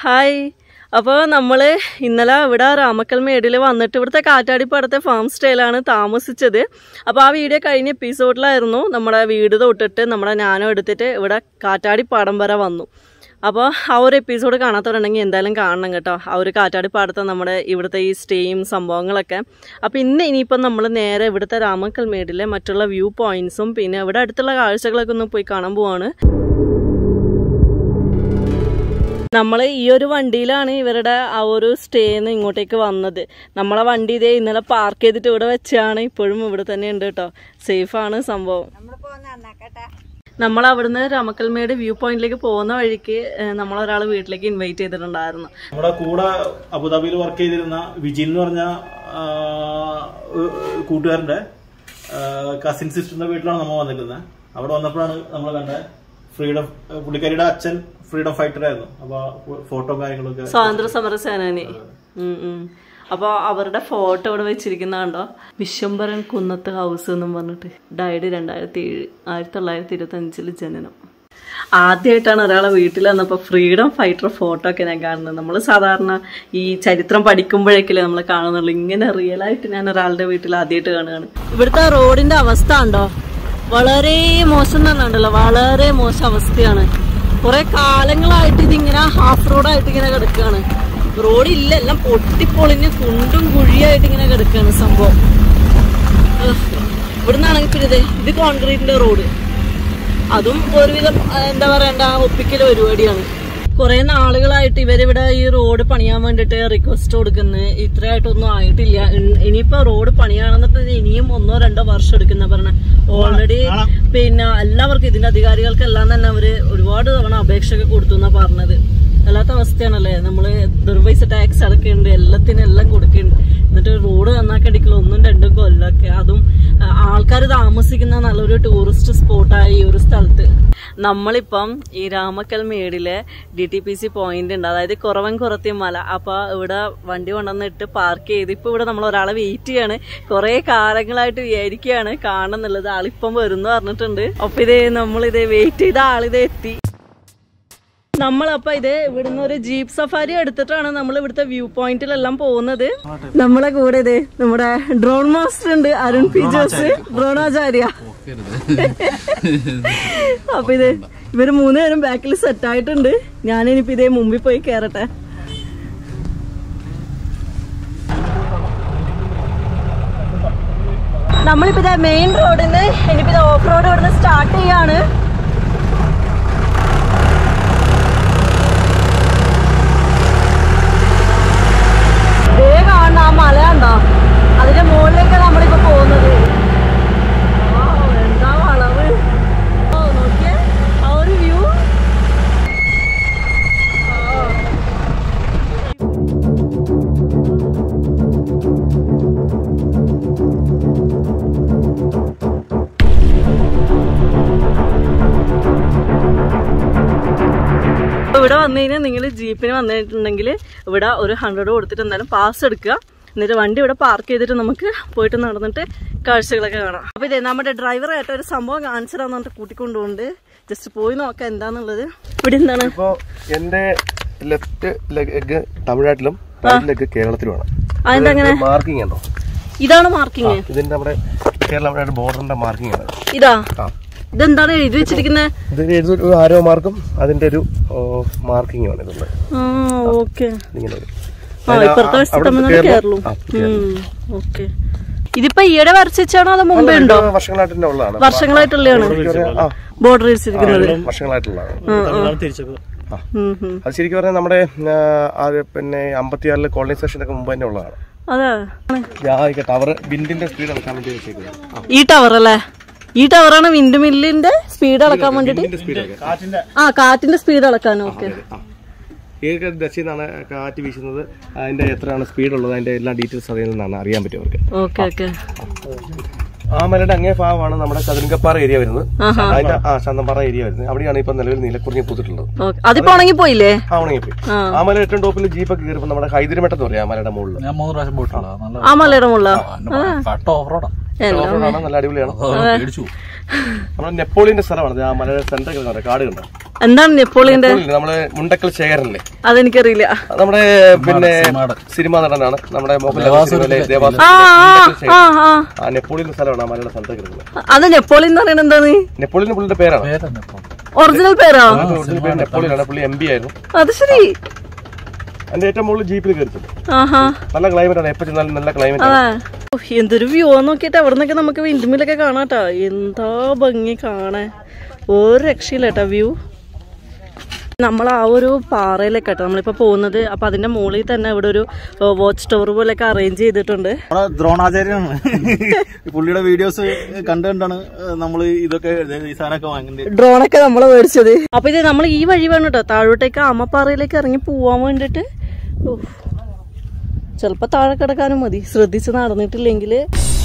Hi അപ്പോൾ നമ്മൾ ഇന്നലെ ഇവിടെ രാമക്കൽ മേടിൽ വന്നിട്ട് ഇവിടുത്തെ കാറ്റാടിപ്പാടത്തെ ഫാം സ്റ്റൈലാണ് താമസിച്ചത് അപ്പോൾ ആ വീഡിയോ കഴിഞ്ഞ എപ്പിസോഡിലായിരുന്നു നമ്മുടെ വീട് തൊട്ടിട്ട് നമ്മുടെ ഞാനും എടുത്തിട്ട് ഇവിടെ കാറ്റാടിപ്പാടം വരെ വന്നു അപ്പോൾ ആ ഒരു എപ്പിസോഡ് കാണാത്തവരുണ്ടെങ്കിൽ എന്തായാലും കാണണം കേട്ടോ ആ ഒരു കാറ്റാടിപ്പാടത്തെ നമ്മുടെ ഇവിടുത്തെ ഈ സ്റ്റേയും സംഭവങ്ങളൊക്കെ അപ്പോൾ ഇന്ന് ഇനിയിപ്പം നമ്മൾ നേരെ ഇവിടുത്തെ രാമക്കൽ മേടിലെ മറ്റുള്ള വ്യൂ പോയിന്റ്സും പിന്നെ ഇവിടെ അടുത്തുള്ള കാഴ്ചകളൊക്കെ ഒന്ന് പോയി കാണാൻ പോവാണ് നമ്മൾ ഈ ഒരു വണ്ടിയിലാണ് ഇവരുടെ ആ ഒരു സ്റ്റേന്ന് ഇങ്ങോട്ടേക്ക് വന്നത് നമ്മളെ വണ്ടി ഇതേ ഇന്നലെ പാർക്ക് ചെയ്തിട്ട് ഇവിടെ വെച്ചാണ് ഇപ്പോഴും ഇവിടെ തന്നെ ഉണ്ട് കേട്ടോ സേഫാണ് സംഭവം നമ്മൾ അവിടുന്ന് രമക്കൽമേട് വ്യൂ പോയിന്റിലേക്ക് പോകുന്ന വഴിക്ക് നമ്മളൊരാൾ വീട്ടിലേക്ക് ഇൻവൈറ്റ് ചെയ്തിട്ടുണ്ടായിരുന്നു നമ്മുടെ കൂടെ അബുദാബിയിൽ വർക്ക് ചെയ്തിരുന്ന വിജിൻ എന്ന് പറഞ്ഞ ആ, ഒരു കൂട്ടുകാരന്റെ കസിൻ സിസ്റ്ററിന്റെ വീട്ടിലാണ് നമ്മൾ വന്നിരുന്നത് അവിടെ വന്നപ്പോഴാണ് നമ്മൾ കണ്ടത് ഫ്രീഡം പുള്ളിക്കാരിയുടെ അച്ഛൻ ഫ്രീഡം ഫൈറ്റർ ആയിരുന്നു അപ്പൊ ഫോട്ടോ കാര്യങ്ങളൊക്കെ സ്വാതന്ത്ര്യ സമര സേനാനി ഉം ഉം. അപ്പൊ അവരുടെ ഫോട്ടോ ഇവിടെ വെച്ചിരിക്കുന്ന കണ്ടോ വിശ്വംഭരൻ കുന്നത്ത് ഹൗസ് എന്നും പറഞ്ഞിട്ട് ഡയഡ് രണ്ടായിരത്തി ഏഴ് ആയിരത്തി തൊള്ളായിരത്തി ഇരുപത്തി അഞ്ചില് ജനനം ആദ്യമായിട്ടാണ് ഒരാളെ വീട്ടിൽ വന്നപ്പോൾ ഫ്രീഡം ഫൈറ്റർ ഫോട്ടോ ഒക്കെ ഞാൻ കാണുന്നത് നമ്മൾ സാധാരണ ഈ ചരിത്രം പഠിക്കുമ്പോഴേക്കല്ലേ നമ്മൾ കാണുന്നുള്ളൂ ഇങ്ങനെ റിയൽ ആയിട്ട് ഞാൻ ഒരാളുടെ വീട്ടിൽ ആദ്യമായിട്ട് കാണുകയാണ് ഇവിടുത്തെ റോഡിന്റെ അവസ്ഥ ഉണ്ടോ വളരെ മോശം തന്നെയുണ്ടല്ലോ വളരെ മോശം അവസ്ഥയാണ് കുറെ കാലങ്ങളായിട്ട് ഇതിങ്ങനെ ഹാഫ് റോഡായിട്ട് ഇങ്ങനെ കിടക്കുകയാണ് റോഡ് ഇല്ല എല്ലാം പൊട്ടിപ്പൊളിഞ്ഞ് കുണ്ടും കുഴിയായിട്ട് ഇങ്ങനെ കിടക്കുകയാണ് സംഭവം ഉഫ്. ഇവിടുന്നാണെങ്കിൽ പിന്നെ ഇത് ഇത് കോൺക്രീറ്റിന്റെ റോഡ് അതും ഒരുവിധം ആ, എന്താ പറയണ്ട ഒപ്പിക്കൽ പരിപാടിയാണ് കുറെ നാളുകളായിട്ട് ഇവരിവിടെ ഈ റോഡ് പണിയാൻ വേണ്ടിട്ട് റിക്വസ്റ്റ് കൊടുക്കുന്നത് ഇത്രയായിട്ടൊന്നും ആയിട്ടില്ല ഇൻ- ഇനിയിപ്പോ റോഡ് പണിയാണെന്നിട്ട് ഇനിയും ഒന്നോ രണ്ടോ വർഷം എടുക്കുന്ന പറഞ്ഞ ഓൾറെഡി പിന്നെ എല്ലാവർക്കും ഇതിന്റെ അധികാരികൾക്കെല്ലാം തന്നെ അവര് ഒരുപാട് തവണ അപേക്ഷയൊക്കെ കൊടുത്തു എന്നാ പറഞ്ഞത് അല്ലാത്ത അവസ്ഥയാണല്ലേ നമ്മള് ദുർപൈസ ടാക്സ് അടക്കുന്നുണ്ട് എല്ലാത്തിനും എല്ലാം കൊടുക്കുന്നുണ്ട് എന്നിട്ട് റോഡ് നന്നാക്കടിക്കൽ ഒന്നും രണ്ടും കൊല്ലൊക്കെ അതും ആൾക്കാർ താമസിക്കുന്ന നല്ലൊരു ടൂറിസ്റ്റ് സ്പോട്ടായ ഈ ഒരു സ്ഥലത്ത് നമ്മളിപ്പം ഈ രാമക്കൽ മേടിലെ D T P C point ഉണ്ട് അതായത് കുറവൻ കുറത്തി മല അപ്പൊ ഇവിടെ വണ്ടി കൊണ്ടുവന്നിട്ട് പാർക്ക് ചെയ്ത് ഇപ്പൊ ഇവിടെ നമ്മൾ ഒരാളെ വെയിറ്റ് ചെയ്യാണ് കുറെ കാലങ്ങളായിട്ട് വിചാരിക്കുകയാണ് കാണുന്നുള്ളത് ആളിപ്പം വരുന്നു പറഞ്ഞിട്ടുണ്ട് അപ്പൊ ഇതേ നമ്മളിത് വെയിറ്റ് ചെയ്ത ആളിത് എത്തി നമ്മളപ്പോ ഇത് ഇവിടുന്ന് ഒരു ജീപ്പ് സഫാരി എടുത്തിട്ടാണ് നമ്മൾ ഇവിടുത്തെ വ്യൂ പോയിന്റിലെല്ലാം പോകുന്നത് നമ്മളെ കൂടെ ഇത് നമ്മുടെ ഡ്രോൺ മാസ്റ്റർ ഉണ്ട് അരുൺ പി ജോസ് ഡ്രോണാചാര്യ അപ്പൊ ഇത് ഇവര് മൂന്നുപേരും ബാക്കിൽ സെറ്റ് ആയിട്ടുണ്ട് ഞാനിനിപ്പോ ഇതേ മുമ്പിൽ പോയി കേറട്ടെ നമ്മളിപ്പോ ഇതേ മെയിൻ റോഡിന്ന് ഇനിയിപ്പോ ഇത് ഓഫ് റോഡ് ഇവിടുന്ന് സ്റ്റാർട്ട് ചെയ്യാണ് ദേ കാണുന്ന ആ മല ഉണ്ടോ അതിന്റെ മുകളിലേക്കാണ് നമ്മളിപ്പോ പോകുന്നത് Wow, എന്താ വളവ് ഓ നോക്കിയേ ആ ഒരു വ്യൂ ഇവിടെ വന്നു കഴിഞ്ഞാൽ നിങ്ങൾ ജീപ്പിന് വന്നിട്ടുണ്ടെങ്കിൽ ഇവിടെ ഒരു ഹൺഡ്രഡ് കൊടുത്തിട്ട് എന്തായാലും പാസ് എടുക്കുക എന്നിട്ട് വണ്ടി ഇവിടെ പാർക്ക് ചെയ്തിട്ട് നമുക്ക് പോയിട്ട് നടന്നിട്ട് കാഴ്ചകളൊക്കെ കാണാം അപ്പൊ ഇതേ നമ്മുടെ ഡ്രൈവറായിട്ട് ഒരു സംഭവം കാണിച്ചു തരാന്ന് പറഞ്ഞിട്ട് കൂട്ടിക്കൊണ്ടുപോണ്ട് ജസ്റ്റ് പോയി നോക്കാം എന്താന്നുള്ളത് ഇവിടെ എന്താണ് ഇപ്പോ എന്റെ ലെഫ്റ്റ് ലെഗ് തമിഴ്നാട്ടിലും റൈറ്റ് ലെഗ് കേരളത്തിലുമാണ് അതെന്താ അങ്ങനെ മാർക്കിംഗ് ഉണ്ടോ ഇതാണ് മാർക്കിങ് ഇതിന്റെ നമ്മുടെ കേരള തമിഴ്നാട് ബോർഡറിന്റെ മാർക്കിംഗ് ആണ് ഇതാ ആ ഇതെന്താണ് എഴുതി വെച്ചിരിക്കുന്നത് ഇത് എഴുതി ഒരു ആരോ മാർക്കും അതിന്റെ ഒരു മാർക്കിംഗ് ആണ് ഇതുള്ളത് ഓക്കെ ഇങ്ങനെ ഒരു ആ ഇപ്പുറത്തെ വശത്ത് അവിടുത്തെ തമിഴ്നാട് കേരളം. കേരളവും ആ, ഓക്കെ ഇതിപ്പോ ഈയിടെ വരച്ചാണോ അതോ മുമ്പേ ഉണ്ടോ ഇത് വർഷങ്ങളായിട്ട് തന്നെ ഉള്ളതാണ് വർഷങ്ങളായിട്ടുള്ളതാണ് ആ ബോർഡർ വെച്ചിരിക്കുന്നത് വർഷങ്ങളായിട്ടുള്ളതാണ് തമിഴ്നാട് തിരിച്ചത് ഉം, ഉം. അത് ശരിക്കും പറഞ്ഞാൽ നമ്മുടെ ആ, അത് പിന്നെ അമ്പത്തിയാറിലെ കോളനൈസേഷനൊക്കെ മുമ്പ് തന്നെ ഉള്ളതാണ് അതെ ആ ടവർ വിൻഡിന്റെ സ്പീഡ് അളക്കാൻ വേണ്ടി വെച്ചേക്കുന്നത് ആ ഈ ടവർ അല്ലേ ഈ ടവറാണ് വിൻഡ് മില്ലിന്റെ സ്പീഡ് അളക്കാൻ വേണ്ടിട്ട് വിൻഡിന്റെ സ്പീഡ് കാറ്റിന്റെ ആ കാറ്റിന്റെ സ്പീഡ് അളക്കാൻ ഓക്കെ ഏത് ദശയിൽ നിന്നാണ് കാറ്റ് വീശുന്നത് അതിന്റെ എത്രയാണ് സ്പീഡ് ഉള്ളത് അതിന്റെ എല്ലാ ഡീറ്റെയിൽസ് അതിൽ നിന്നാണ് അറിയാൻ പറ്റും അവർക്ക് ഓക്കെ ഓക്കെ ആ മലയുടെ അങ്ങേ ഭാഗമാണ് നമ്മുടെ കതിരിങ്കപ്പാറ ഏരിയ വരുന്നത് അതിന്റെ ആ ശാന്തമ്പാറ ഏരിയ വരുന്നത് അവിടെയാണ് ഇപ്പൊ നിലവിൽ നീലക്കുറിഞ്ഞി പൂത്തിട്ടുള്ളത് ഓക്കെ അതിപ്പോ ഉണങ്ങി പോയില്ലേ ആ ഉണങ്ങിപ്പോയി ആ മല ഏറ്റവും ടോപ്പിൽ ജീപ്പൊക്കെ കയറിപ്പോ നമ്മുടെ ഹൈദരമട്ടം എന്ന് പറയാം ആ മലയുടെ മുകളിൽ ഞാൻ മൂന്ന് പ്രാവശ്യം പോയിട്ടുള്ള നല്ല ആ മലയുടെ മുള്ള കട്ട ഓഫ് റോഡാ ഓഫ്-റോഡാണ്, നല്ല അടിപൊളിയാണ് പേടിച്ചു നമ്മുടെ നെപ്പോളിയന്റെ സ്ഥലമാണ് ഇത് ആ മലയുടെ സെന്റർ കാട് കണ്ടോ എന്താണ് നെപ്പോളിയന്റെ ഇപ്പോഴില്ലേ, നമ്മളെ മുണ്ടക്കൽ ശേഖരനല്ലേ അതെനിക്കറിയില്ല അത് നമ്മുടെ പിന്നെ സിനിമ നടനാണ് നമ്മുടെ മോഹൻലാൽ സിനിമയിലെ ദേവാസ് ആ ആ ആ ആ ആ നെപ്പോളിയൻ സ്ഥലമാണ് ആ മലയുടെ സ്ഥലത്തേക്ക് കിടക്കുന്നത് അത് നെപ്പോളിയൻ എന്ന് പറയുന്നത് എന്താണ് നെപ്പോളിയൻ പുള്ളിയുടെ പേരാണ് പേരെന്നെ ഇപ്പൊ ഒറിജിനൽ പേരോ ഒറിജിനൽ പേര് നെപ്പോളിയനാണ് പുള്ളി എം പി ആയിരുന്നു അത് ശരി അതിന്റെ ഏറ്റവും മുകളിൽ ജീപ്പിൽ കയറിച്ചത് ആഹാ നല്ല ക്ലൈമറ്റ് ആണ് എപ്പോ ചെന്നാലും നല്ല ക്ലൈമറ്റ് ആണ് അതെ ഓ, എന്തൊരു വ്യൂ നോക്കിയിട്ട് അവിടെ നിന്നൊക്കെ നമുക്ക് വിൻഡ്മില്ലൊക്കെ കാണാട്ടോ എന്താ ഭംഗി കാണാൻ ഒരു രക്ഷയില്ല കേട്ടോ വ്യൂ നമ്മൾ ആ ഒരു പാറയിലേക്ക് കേട്ടോ നമ്മളിപ്പോ പോകുന്നത് അപ്പൊ അതിന്റെ മുകളിൽ തന്നെ ഇവിടെ ഒരു വാച്ച് ടവർ പോലെയൊക്കെ അറേഞ്ച് ചെയ്തിട്ടുണ്ട് നമ്മുടെ ദ്രോണാചാര്യനാണ് പുള്ളിയുടെ വീഡിയോസ് കണ്ടു കണ്ടാണ് നമ്മൾ ഇതൊക്കെ ഈ സാധനമൊക്കെ വാങ്ങുന്നത് ഡ്രോണൊക്കെ നമ്മൾ മേടിച്ചത് അപ്പൊ ഇത് നമ്മൾ ഈ വഴി വേണം കേട്ടോ താഴോട്ടേക്ക് ആമപ്പാറയിലേക്ക് ഇറങ്ങി പോവാൻ വേണ്ടിട്ട് ചിലപ്പോ താഴെ കിടക്കാനും മതി ശ്രദ്ധിച്ച് നടന്നിട്ടില്ലെങ്കിൽ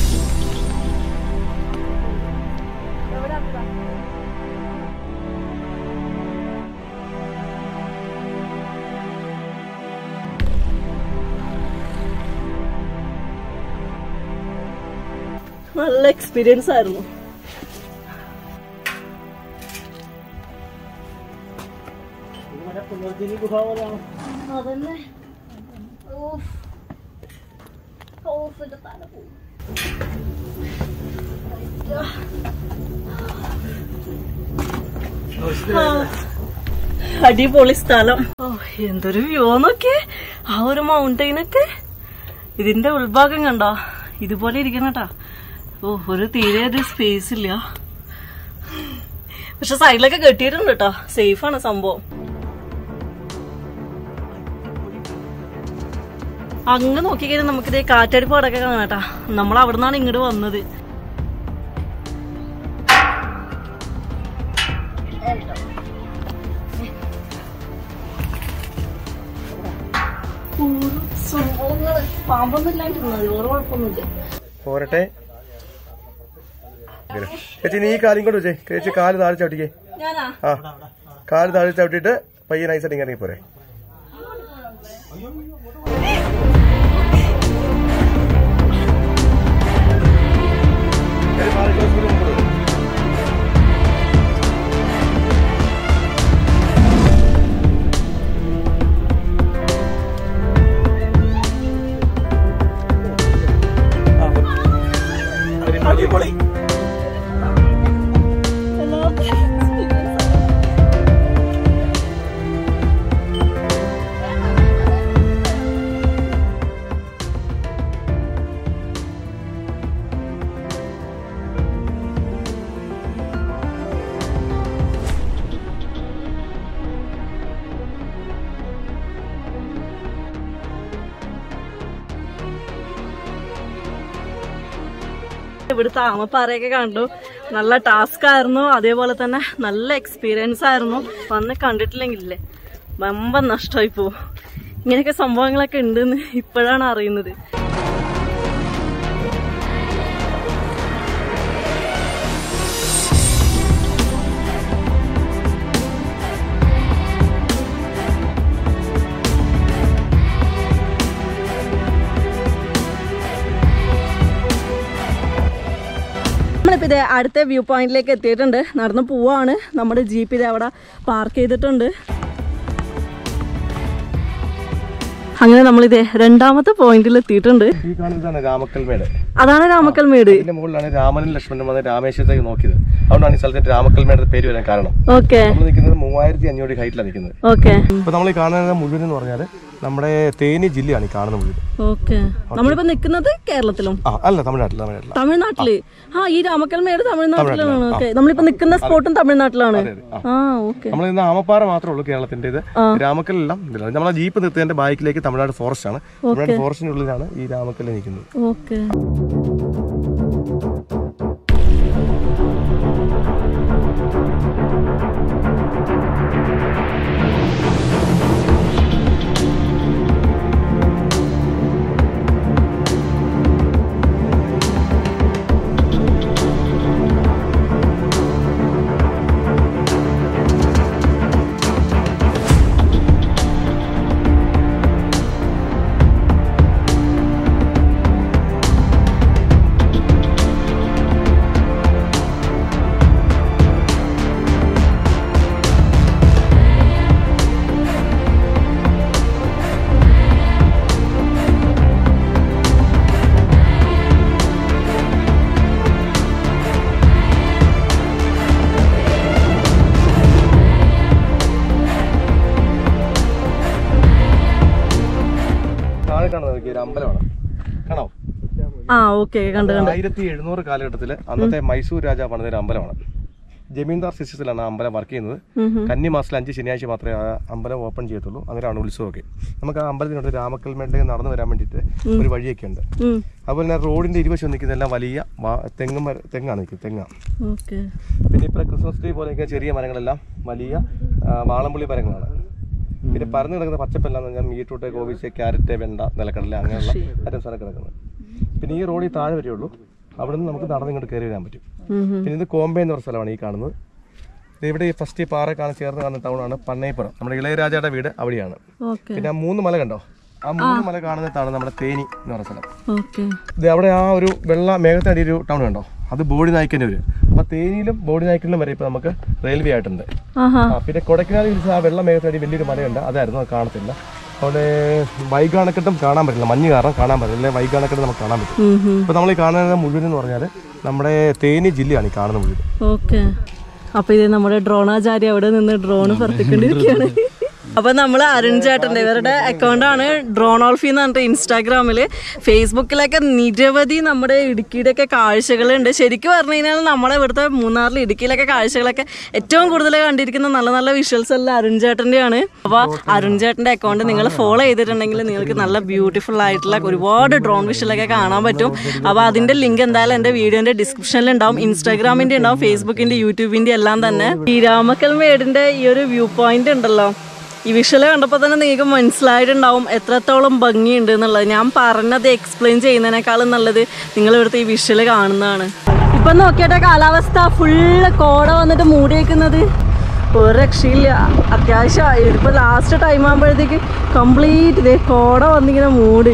നല്ല എക്സ്പീരിയൻസ് ആയിരുന്നു അതന്നെ ഓഫ് ഓഫ് എന്റെ തല പോയി ആ. അടിപൊളി സ്ഥലം ഓ എന്തൊരു വ്യൂ നോക്കിയേ ആ ഒരു മൗണ്ടൈനൊക്കെ ഇതിന്റെ ഉൾഭാഗം കണ്ടോ ഇതുപോലെ ഇരിക്കണം കേട്ടാ ഓ ഒരു തീരെ ഒരു സ്പേസ് ഇല്ല പക്ഷെ സൈഡിലൊക്കെ കെട്ടിയിട്ടുണ്ട് കേട്ടോ സേഫ് ആണ് സംഭവം അങ്ങ് നോക്കിക്കഴിഞ്ഞാൽ നമുക്കിതേ കാറ്റടിപ്പാടൊക്കെ കാണാട്ടാ നമ്മൾ അവിടെ നിന്നാണ് ഇങ്ങോട്ട് വന്നത് ഓരോ സംഭവങ്ങള് പാമ്പൊന്നും ഇല്ലാണ്ടിരുന്നത് വേറെ കുഴപ്പമൊന്നുമില്ല പോരട്ടെ ചേച്ചി നീ ഈ കാലും കൊണ്ട് വെച്ചേ ചേച്ചി കാല് താഴെ ചവിട്ടിക്കേ ഞാനാ ആ കാല് താഴെ ചവിട്ടിയിട്ട് പയ്യെ നൈസായിട്ട് ഇറങ്ങി പോരെ ഇവിടുത്തെ ആമപ്പാറയൊക്കെ കണ്ടു നല്ല ടാസ്ക് ആയിരുന്നു അതേപോലെ തന്നെ നല്ല എക്സ്പീരിയൻസ് ആയിരുന്നു വന്ന് കണ്ടിട്ടില്ലെങ്കിലേ വമ്പൻ നഷ്ടമായി പോവും ഇങ്ങനെയൊക്കെ സംഭവങ്ങളൊക്കെ ഉണ്ടെന്ന് ഇപ്പോഴാണ് അറിയുന്നത് നമ്മളിപ്പോ ഇത് അടുത്ത വ്യൂ പോയിന്റിലേക്ക് എത്തിയിട്ടുണ്ട് നടന്നു പോവാണ് നമ്മുടെ ജീപ്പ് ഇത് അവിടെ പാർക്ക് ചെയ്തിട്ടുണ്ട് അങ്ങനെ നമ്മളിത് രണ്ടാമത്തെ പോയിന്റിൽ എത്തിയിട്ടുണ്ട് ഈ കാണുന്നതാണ് രാമക്കൽമേട് അതാണ് രാമക്കൽമേട് ഇതിന്റെ മുകളിലാണ് രാമനും ലക്ഷ്മണനും വന്ന് രാമേശ്വരത്തേക്ക് നോക്കിയത് അതുകൊണ്ടാണ് ഈ സ്ഥലത്തിന് രാമക്കൽമേട് പേര് വരാൻ കാരണം ഓക്കെ നമ്മൾ നിൽക്കുന്നത് മൂവായിരത്തി അഞ്ഞൂറ് ഹൈറ്റിലാണ് നിൽക്കുന്നത് ഓക്കെ ഇപ്പൊ നമ്മൾ ഈ കാണുന്നത് മുഴുവൻ എന്ന് പറഞ്ഞാൽ നമ്മുടെ തേനി ജില്ലയാണ് ഈ കാണുന്ന മുഴുവൻ ഓക്കെ നമ്മളിപ്പോ നിക്കുന്നത് കേരളത്തിലും ആ അല്ല തമിഴ്നാട്ടിൽ തമിഴ്നാട്ടിൽ തമിഴ്നാട്ടില് ആ ഈ രാമക്കൽമേട് തമിഴ്നാട്ടിലാണ് ഓക്കെ നമ്മളിപ്പോ നിക്കുന്ന സ്പോട്ടും തമിഴ്നാട്ടിലാണ് ആ ഓക്കെ നമ്മൾ ഇന്ന് ആമപ്പാറ മാത്രമേ ഉള്ളൂ കേരളത്തിന്റെ ഇത് രാമക്കലെല്ലാം ഇതിലാണ് നമ്മളെ ജീപ്പ് നിർത്തിയതിന്റെ ബാക്കിലേക്ക് തമിഴ്നാട് ഫോറസ്റ്റ് ആണ് തമിഴ്നാട് ഫോറസ്റ്റിനുള്ളിലാണ് ഈ രാമക്കല്ല് നിൽക്കുന്നത് ഓക്കെ ഒരു അമ്പലമാണ് കാണോ ആ ഓക്കെ കണ്ടു കണ്ടു ആയിരത്തി എഴുന്നൂറ് കാലഘട്ടത്തില് അന്നത്തെ മൈസൂർ രാജാവ് പണിത ഒരു അമ്പലമാണ് ജമീന്ദാർ സിസ്റ്റത്തിലാണ് ആ അമ്പലം വർക്ക് ചെയ്യുന്നത് കന്നി മാസത്തിൽ അഞ്ച് ശനിയാഴ്ച മാത്രമേ ആ അമ്പലം ഓപ്പൺ ചെയ്യത്തുള്ളൂ അങ്ങനെയാണ് ഉത്സവമൊക്കെ നമുക്ക് ആ അമ്പലത്തിനോട് രാമക്കൽമേട്ടിലേക്ക് നടന്നു വരാൻ വേണ്ടിയിട്ട് ഒരു വഴിയൊക്കെ ഉണ്ട് ഉം. അതുപോലെ തന്നെ റോഡിന്റെ ഇരുവശം നിൽക്കുന്ന എല്ലാം വലിയ വാ- തെങ്ങും മര- തെങ്ങാണ് നിൽക്കുന്നത് തെങ്ങാണ് ഓക്കെ പിന്നെ ഇപ്പോൾ ക്രിസ്മസ് ട്രീ പോലെ നിൽക്കുന്ന ചെറിയ മരങ്ങളെല്ലാം വലിയ ആ, വാളംപുള്ളി മരങ്ങളാണ് പിന്നെ പരന്നു കിടക്കുന്ന പച്ചപ്പെല്ലാം എന്ന് പറഞ്ഞാൽ ബീട്രൂട്ട് കോവിച്ച് ക്യാരറ്റ് വെണ്ട നിലക്കടല അങ്ങനെയുള്ള ഐറ്റംസാണ് കിടക്കുന്നത് പിന്നെ ഈ റോഡിൽ താഴെ വരെയുള്ളൂ അവിടെ നിന്ന് നമുക്ക് നടന്ന് ഇങ്ങോട്ട് കയറി വരാൻ പറ്റും പിന്നെ ഇത് കോമ്പേ എന്ന് പറഞ്ഞ സ്ഥലമാണ് ഈ കാണുന്നത് ഇത് ഇവിടെ ഈ ഫസ്റ്റ് ഈ പാറ കാണാൻ ചേർന്ന് കാണുന്ന ടൗണാണ് പന്നൈപ്പുറം നമ്മുടെ ഇളയരാജയുടെ വീട് അവിടെയാണ് ഓക്കെ പിന്നെ ആ മൂന്ന് മല കണ്ടോ ആ മൂന്ന് മല കാണുന്നിടത്താണ് നമ്മുടെ തേനി എന്ന് പറഞ്ഞ സ്ഥലം ഓക്കെ ഇത് അവിടെ ആ ഒരു വെള്ള മേഘത്തടി ഒരു ടൗൺ കണ്ടോ അത് ബോഡി നായ്ക്കന്നൂര് അപ്പൊ തേനിയിലും ബോഡി നായ്ക്കലിലും വരെ ഇപ്പൊ നമുക്ക് റെയിൽവേ ആയിട്ടുണ്ട് ആഹാ ആ പിന്നെ കൊടൈക്കനാൽ ഹിൽസ് ആ വെള്ള മേഘത്തടി വലിയൊരു മലയുണ്ട് അതായിരുന്നു അത് കാണത്തില്ല അവിടെ വൈകാണക്കെട്ടും കാണാൻ പറ്റില്ല മഞ്ഞ് കാരണം കാണാൻ പറ്റില്ല അല്ലെങ്കിൽ വൈകാണക്കെട്ട് നമുക്ക് കാണാൻ പറ്റും ഉം ഉം. ഇപ്പൊ നമ്മൾ ഈ കാണുന്നത് മുഴുവൻ എന്ന് പറഞ്ഞാൽ നമ്മുടെ തേനി ജില്ലയാണ് ഈ കാണുന്ന മുഴുവൻ ഓക്കെ അപ്പൊ ഇത് നമ്മുടെ ഡ്രോണാചാര്യ അവിടെ നിന്ന് ഡ്രോൺ പറത്തിക്കൊണ്ടിരിക്കുകയാണ് അപ്പൊ നമ്മൾ അരുൺ ചേട്ടന്റെ ഇവരുടെ അക്കൗണ്ടാണ് ഡ്രോണോൾഫി എന്ന് പറഞ്ഞിട്ട് ഇൻസ്റ്റാഗ്രാമില് ഫേസ്ബുക്കിലൊക്കെ നിരവധി നമ്മുടെ ഇടുക്കിയുടെ ഒക്കെ കാഴ്ചകളുണ്ട് ശരിക്കും പറഞ്ഞു കഴിഞ്ഞാൽ നമ്മളെ ഇവിടുത്തെ മൂന്നാറിൽ ഇടുക്കിയിലൊക്കെ കാഴ്ചകളൊക്കെ ഏറ്റവും കൂടുതൽ കണ്ടിരിക്കുന്ന നല്ല നല്ല വിഷ്വൽസ് എല്ലാം അരുൺ ചേട്ടന്റെയാണ് അപ്പൊ അരുൺ ചേട്ടന്റെ അക്കൗണ്ട് നിങ്ങൾ ഫോളോ ചെയ്തിട്ടുണ്ടെങ്കിൽ നിങ്ങൾക്ക് നല്ല ബ്യൂട്ടിഫുൾ ആയിട്ടുള്ള ഒരുപാട് ഡ്രോൺ വിഷ്വലൊക്കെ കാണാൻ പറ്റും അപ്പൊ അതിന്റെ ലിങ്ക് എന്തായാലും എന്റെ വീഡിയോന്റെ ഡിസ്ക്രിപ്ഷനിൽ ഉണ്ടാവും ഇൻസ്റ്റാഗ്രാമിന്റെ ഉണ്ടാവും ഫേസ്ബുക്കിന്റെ യൂട്യൂബിന്റെ എല്ലാം തന്നെ ഈ രാമക്കൽ മേടിന്റെ ഈ ഒരു വ്യൂ പോയിന്റ് ഉണ്ടല്ലോ ഈ വിഷ്വല് കണ്ടപ്പോൾ തന്നെ നിങ്ങൾക്ക് മനസ്സിലായിട്ടുണ്ടാവും എത്രത്തോളം ഭംഗിയുണ്ട് എന്നുള്ളത് ഞാൻ പറഞ്ഞത് എക്സ്പ്ലെയിൻ ചെയ്യുന്നതിനേക്കാളും നല്ലത് നിങ്ങൾ ഇവിടുത്തെ ഈ വിഷ്വല് കാണുന്നതാണ് ഇപ്പൊ നോക്കിയിട്ട് കാലാവസ്ഥ ഫുള്ള് കോട വന്നിട്ട് മൂടി വെക്കുന്നത് ഒരു രക്ഷയില്ല അത്യാവശ്യം ഇതിപ്പോ ലാസ്റ്റ് ടൈം ആകുമ്പോഴത്തേക്ക് കംപ്ലീറ്റ് ഇതേ കോട വന്നിങ്ങനെ മൂടി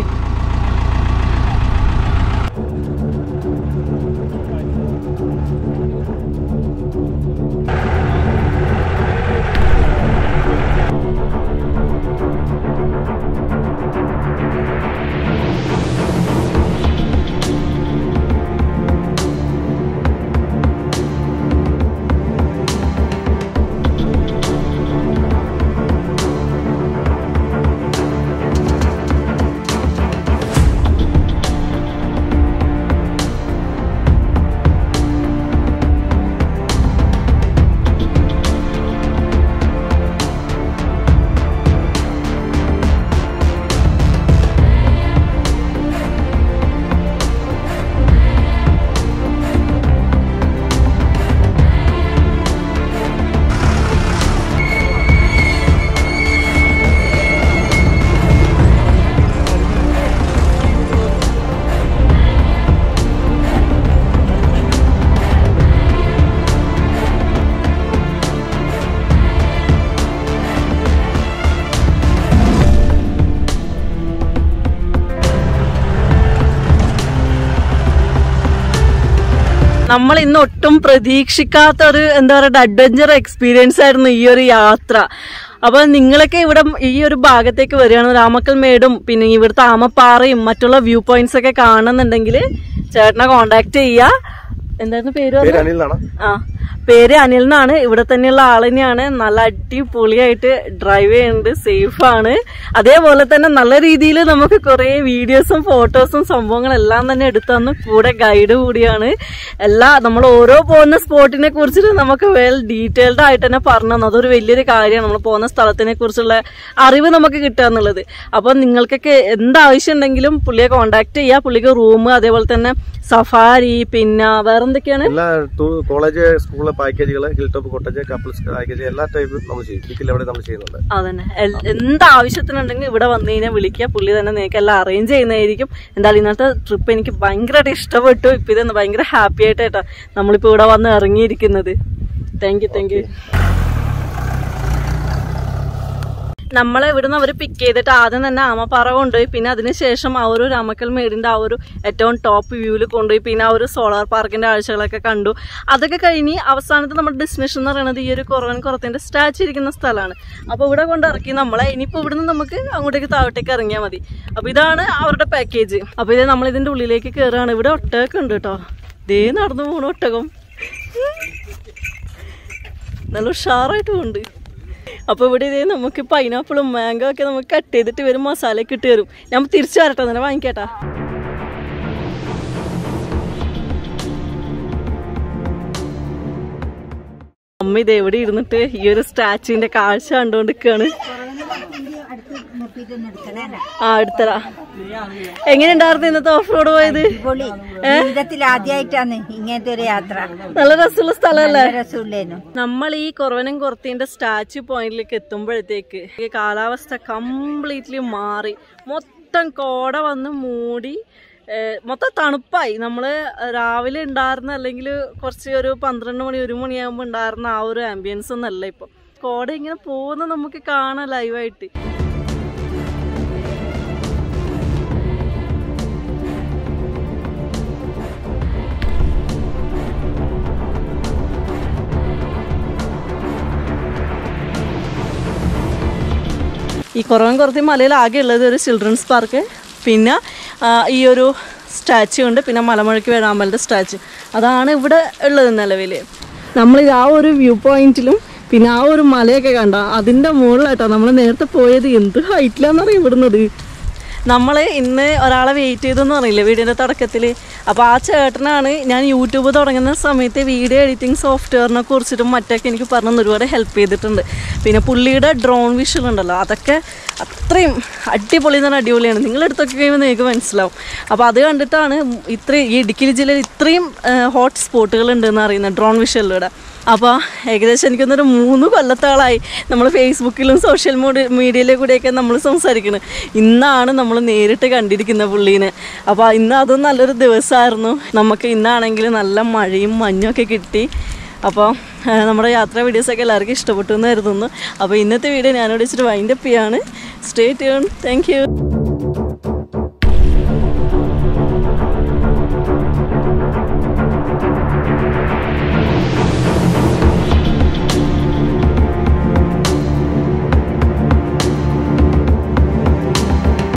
നമ്മൾ ഇന്ന് ഒട്ടും പ്രതീക്ഷിക്കാത്ത ഒരു എന്താ പറയുക അഡ്വഞ്ചർ എക്സ്പീരിയൻസ് ആയിരുന്നു ഈ ഒരു യാത്ര അപ്പൊ നിങ്ങളൊക്കെ ഇവിടെ ഈ ഒരു ഭാഗത്തേക്ക് വരികയാണ് രാമക്കൽ മേടും പിന്നെ ഇവിടുത്തെ ആമപ്പാറയും മറ്റുള്ള വ്യൂ പോയിന്റ്സ് ഒക്കെ കാണുന്നുണ്ടെങ്കിൽ ചേട്ടനെ കോണ്ടാക്ട് ചെയ്യുക എന്തായിരുന്നു പേര് പറഞ്ഞത്? പേര് അനിൽ എന്നാണ് ആ പേര് അനിൽ എന്നാണ് ഇവിടെ തന്നെയുള്ള ആൾ തന്നെയാണ് നല്ല അടിപൊളിയായിട്ട് ഡ്രൈവ് ചെയ്യുന്നുണ്ട് സേഫ് ആണ് അതേപോലെ തന്നെ നല്ല രീതിയിൽ നമുക്ക് കുറെ വീഡിയോസും ഫോട്ടോസും സംഭവങ്ങളെല്ലാം തന്നെ എടുത്തു തന്നു കൂടെ ഗൈഡ് കൂടിയാണ് എല്ലാ നമ്മൾ ഓരോ പോകുന്ന സ്പോട്ടിനെ കുറിച്ചിട്ട് നമുക്ക് വെൽ ഡീറ്റെയിൽഡ് ആയിട്ട് തന്നെ പറഞ്ഞു തന്നു അതൊരു വലിയൊരു കാര്യമാണ് നമ്മൾ പോകുന്ന സ്ഥലത്തിനെ കുറിച്ചുള്ള അറിവ് നമുക്ക് കിട്ടുക എന്നുള്ളത് അപ്പൊ നിങ്ങൾക്കൊക്കെ എന്താവശ്യം ഉണ്ടെങ്കിലും പുള്ളിയെ കോണ്ടാക്ട് ചെയ്യുക പുള്ളിക്ക് റൂം അതേപോലെ തന്നെ സഫാരി പിന്നെ വേറെന്തൊക്കെയാണ് എല്ലാ കോളേജ് സ്കൂളിലെ പാക്കേജുകൾ hill top cottage couples package എല്ലാ ടൈപ്പും നമ്മൾ ചെയ്യും ഇതിൽ അവിടെ നമ്മൾ ചെയ്യുന്നുണ്ട് അതന്നെ എൽ- എന്ത് ആവശ്യത്തിനുണ്ടെങ്കിൽ ഇവിടെ വന്നു കഴിഞ്ഞാൽ വിളിക്കുക പുള്ളി തന്നെ നിങ്ങൾക്ക് എല്ലാം അറേഞ്ച് ചെയ്യുന്നതായിരിക്കും എന്തായാലും ഇന്നത്തെ ട്രിപ്പ് എനിക്ക് ഭയങ്കരമായിട്ട് ഇഷ്ടപ്പെട്ടു ഇപ്പൊ ഇത് ഭയങ്കര ഹാപ്പി ആയിട്ടാ നമ്മളിപ്പോ ഇവിടെ വന്ന് ഇറങ്ങിയിരിക്കുന്നത് താങ്ക് യു താങ്ക് യു നമ്മളെ ഇവിടുന്ന് അവർ പിക്ക് ചെയ്തിട്ട് ആദ്യം തന്നെ ആമപ്പാറ കൊണ്ടുപോയി പിന്നെ അതിനുശേഷം ആ ഒരു രാമക്കൽ മേടിന്റെ ആ ഒരു ഏറ്റവും ടോപ്പ് വ്യൂവിൽ കൊണ്ടുപോയി പിന്നെ ആ ഒരു സോളാർ പാർക്കിന്റെ കാഴ്ചകളൊക്കെ കണ്ടു അതൊക്കെ കഴിഞ്ഞ് അവസാനത്തെ നമ്മുടെ ഡെസ്റ്റിനേഷൻ എന്ന് പറയുന്നത് ഈ ഒരു കുറവൻ കുറത്തിന്റെ സ്റ്റാച്ചു ഇരിക്കുന്ന സ്ഥലമാണ് അപ്പൊ ഇവിടെ കൊണ്ട് ഇറക്കി നമ്മളെ ഇനിയിപ്പോ ഇവിടുന്ന് നമുക്ക് അങ്ങോട്ടേക്ക് താഴോട്ടേക്ക് ഇറങ്ങിയാൽ മതി അപ്പൊ ഇതാണ് അവരുടെ പാക്കേജ് അപ്പൊ ഇത് നമ്മൾ ഇതിന്റെ ഉള്ളിലേക്ക് കയറുകയാണ് ഇവിടെ ഒട്ടകമൊക്കെ ഉണ്ട് കേട്ടോ ദേ നടന്നു പോണ ഒട്ടകം നല്ല ഉഷാറായിട്ട് ഉണ്ട് അപ്പോൾ ഇവിടെ ഇതേ നമുക്ക് പൈനാപ്പിളും മാംഗോ ഒക്കെ നമുക്ക് കട്ട് ചെയ്തിട്ട് വരും മസാലയൊക്കെ ഇട്ട് തരും ഞാൻ തിരിച്ചു വരട്ടെ തന്നെ വാങ്ങിക്കേട്ടാ അമ്മ ഇത് എവിടെ ഇരുന്നിട്ട് ഈ ഒരു സ്റ്റാച്ചുവിന്റെ കാഴ്ച കണ്ടുകൊണ്ടിരിക്കുകയാണ് ആ എടുത്തരാ എങ്ങനെ ഉണ്ടായിരുന്നു ഇന്നത്തെ ഓഫ് റോഡ് പോയത് പൊളി ജീവിതത്തിൽ ആദ്യമായിട്ടാണ് ഇങ്ങനത്തെ ഒരു യാത്ര നല്ല രസമുള്ള സ്ഥലമല്ലേ രസമില്ലേനു നമ്മൾ ഈ കുറവനം കുറത്തിന്റെ സ്റ്റാച്യു പോയിന്റിലേക്ക് എത്തുമ്പോഴത്തേക്ക് ഈ കാലാവസ്ഥ കംപ്ലീറ്റ്ലി മാറി മൊത്തം കോട വന്ന് മൂടി ഏഹ് മൊത്തം തണുപ്പായി നമ്മൾ രാവിലെ ഉണ്ടായിരുന്ന അല്ലെങ്കിൽ കുറച്ച് ഒരു പന്ത്രണ്ട് മണി ഒരു മണിയാകുമ്പോൾ ഉണ്ടായിരുന്ന ആ ഒരു ആംബിയൻസ് ഒന്നല്ല ഇപ്പം കോട ഇങ്ങനെ പോകുന്ന നമുക്ക് കാണാം ലൈവായിട്ട് ഈ കുറവൻ കുറത്തി മലയിൽ ആകെ ഉള്ളത് ഒരു ചിൽഡ്രൻസ് പാർക്ക് പിന്നെ ആ, ഈ ഒരു സ്റ്റാച്ചു ഉണ്ട് പിന്നെ മലമുഴക്കി വേഴാമ്പലിൻ്റെ സ്റ്റാച്ചു അതാണ് ഇവിടെ ഉള്ളത് നിലവിൽ നമ്മൾ ആ ഒരു വ്യൂ പോയിന്റിലും പിന്നെ ആ ഒരു മലയൊക്കെ കണ്ട അതിൻ്റെ മുകളിലായിട്ടാണ് നമ്മൾ നേരത്തെ പോയത് എന്ത് ഹൈറ്റിലാണെന്നറിയാം ഇവിടുന്നത് നമ്മൾ ഇന്ന് ഒരാളെ വെയിറ്റ് ചെയ്തെന്ന് പറഞ്ഞില്ലേ വീഡിയോൻ്റെ തുടക്കത്തിൽ അപ്പോൾ ആ ചേട്ടനാണ് ഞാൻ യൂട്യൂബ് തുടങ്ങുന്ന സമയത്ത് വീഡിയോ എഡിറ്റിംഗ് സോഫ്റ്റ്വെയറിനെ കുറിച്ചിട്ടും മറ്റൊക്കെ എനിക്ക് പറഞ്ഞു ഒരുപാട് ഹെൽപ്പ് ചെയ്തിട്ടുണ്ട് പിന്നെ പുള്ളിയുടെ ഡ്രോൺ വിഷ്വൽ ഉണ്ടല്ലോ അതൊക്കെ അത്രയും അടിപൊളി എന്ന് പറഞ്ഞാൽ അടിപൊളിയാണ് നിങ്ങളെടുത്തൊക്കെ കഴിയുമ്പോൾ നിങ്ങൾക്ക് മനസ്സിലാവും അപ്പോൾ അത് കണ്ടിട്ടാണ് ഇത്രയും ഈ ഇടുക്കി ജില്ലയിൽ ഇത്രയും ഹോട്ട് സ്പോട്ടുകൾ ഉണ്ടെന്ന് അറിയുന്നത് ഡ്രോൺ വിഷ്വലിലൂടെ അപ്പോൾ ഏകദേശം എനിക്കൊന്നൊരു മൂന്ന് കൊല്ലത്തോളായി നമ്മൾ ഫേസ്ബുക്കിലും സോഷ്യൽ മീഡിയ മീഡിയയിലെ കൂടെയൊക്കെ നമ്മൾ സംസാരിക്കുന്നത് ഇന്നാണ് നമ്മൾ നേരിട്ട് കണ്ടിരിക്കുന്ന പുള്ളീനെ അപ്പോൾ ഇന്ന് അതും നല്ലൊരു ദിവസമായിരുന്നു നമുക്ക് ഇന്നാണെങ്കിൽ നല്ല മഴയും മഞ്ഞും ഒക്കെ കിട്ടി അപ്പോൾ നമ്മുടെ യാത്രാ വീഡിയോസൊക്കെ എല്ലാവർക്കും ഇഷ്ടപ്പെട്ടു എന്ന് കരുതുന്നു അപ്പോൾ ഇന്നത്തെ വീഡിയോ ഞാനിവിടെ വെച്ചിട്ട് വൈൻഡപ്പ് ചെയ്യാണ് സ്റ്റേ ട്യൂൺ താങ്ക് യു